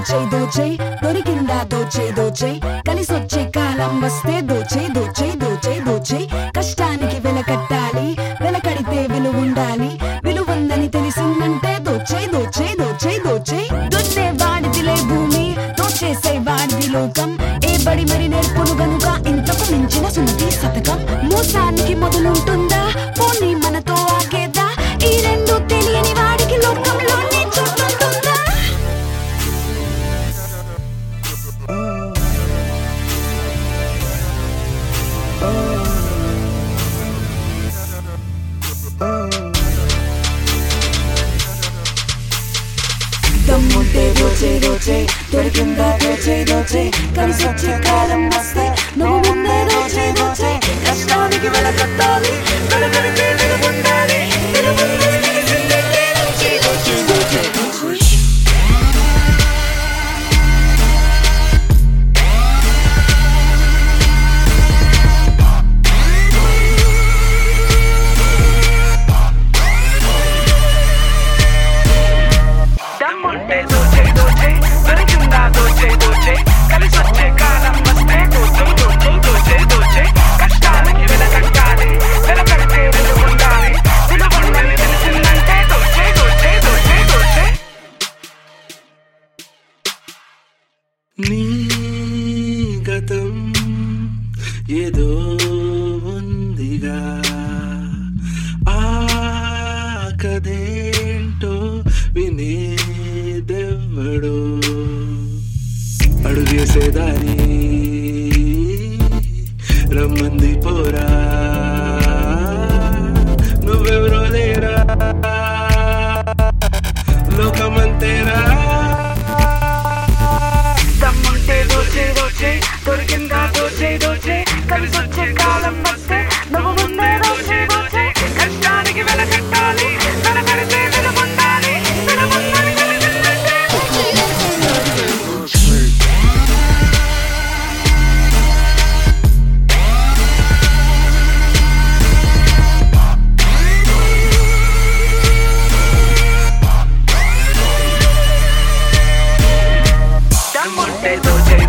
దోచే దోచే దొరికిందా దోచే దోచే కలిసొచ్చే కాలం వస్తే దోచే దోచే దోచే దోచే కష్టానికి వెల కట్టాలి వెల కడితే విలువ ఉండాలి విలువందని తెలిసిందంటే దోచే దోచే దోచే దోచే దున్నే వాడిదిలే భూమి దోచేసే వాడిది లోకం ఏ బడి మరి నేర్పును గనుక ఇంతకు మించిన సుమతి శతకం మోసానికి మొదలుంటుందా పోనీ మనతో ఆగేదా ఈ రెండు తెలియని వాడికి లోకంలోనే చోటుంటుందా దమ్ముంటే దోచే దోచే దొరికిందా దోచే దోచే కలిసొచ్చే కాలం వస్తే నువ్వు ముందే దోచే దోచే కష్టానికి వెల కట్టాలి వెలకడితే విలువ ఉండాలి విలువుందని తెలిసిందంటే దోచే దోచే దోచే దోచే దమ్ముంటే దోచే దోచే దొరికిందా దోచే దోచే కలిసొచ్చే కాలం వస్తే దోచే దోచే దోచే దోచే కష్టానికి వెల కట్టాలి వెల కడితే విలువ ఉండాలి విలువ ఉందని తెలిసిందంటే దోచే దోచే దోచే దోచే నీ గతం ఏదో ఉందిగా ఆ కథేంటో వినేదెవ్వడో అడుగేసేదాని రమ్మంది పోరా నువ్వెవరో లేరా లోకమంతేరా దమ్ముంటే దోచే దోచే దొరికిందా దోచే దోచే కలిసొచ్చే కాలం వస్తే నువ్వు ముందే దోచే దోచే కష్టానికి వెల కట్టాలి వెల కడితే విలువ ఉండాలి విలువ ఉందని తెలిసిందంటే దమ్ముంటే దోచే